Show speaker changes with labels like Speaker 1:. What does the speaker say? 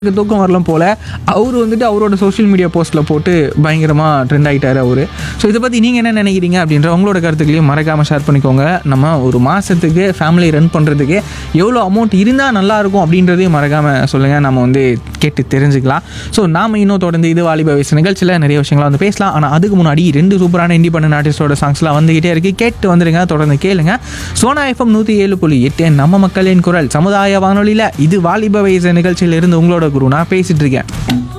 Speaker 1: எனக்கு தூக்கம் வரலாம் போல் அவர் வந்துட்டு அவரோட சோஷியல் மீடியா போஸ்ட்டில் போட்டு பயங்கரமாக ட்ரெண்ட் ஆகிட்டார் அவர் ஸோ இதை பற்றி நீங்கள் என்ன நினைக்கிறீங்க அப்படின்ற உங்களோட கருத்துக்களையும் மறக்காமல் ஷேர் பண்ணிக்கோங்க நம்ம ஒரு மாதத்துக்கு ஃபேமிலி ரன் பண்ணுறதுக்கு எவ்வளோ அமௌண்ட் இருந்தால் நல்லாயிருக்கும் அப்படின்றதையும் மறக்காமல் சொல்லுங்கள் நம்ம வந்து கேட்டு தெரிஞ்சுக்கலாம் ஸோ நாம் இன்னும் தொடர்ந்து இது வாலிப வயசு நிகழ்ச்சியில் நிறைய விஷயங்களை வந்து பேசலாம் ஆனால் அதுக்கு முன்னாடி ரெண்டு சூப்பரான இண்டிபெண்டன்ட் ஆர்டிஸ்டோட சாங்ஸ்லாம் வந்துகிட்டே இருக்குது கேட்டு வந்துடுங்க தொடர்ந்து கேளுங்க சோனா எஃப்எம் நூற்றி ஏழு புள்ளி எட்டு நம்ம மக்களின் குரல் சமுதாய வானொலியில் இது வாலிப வயசு நிகழ்ச்சியில் இருந்து உங்களோட குரு நான் பேசிட்டு இருக்கேன்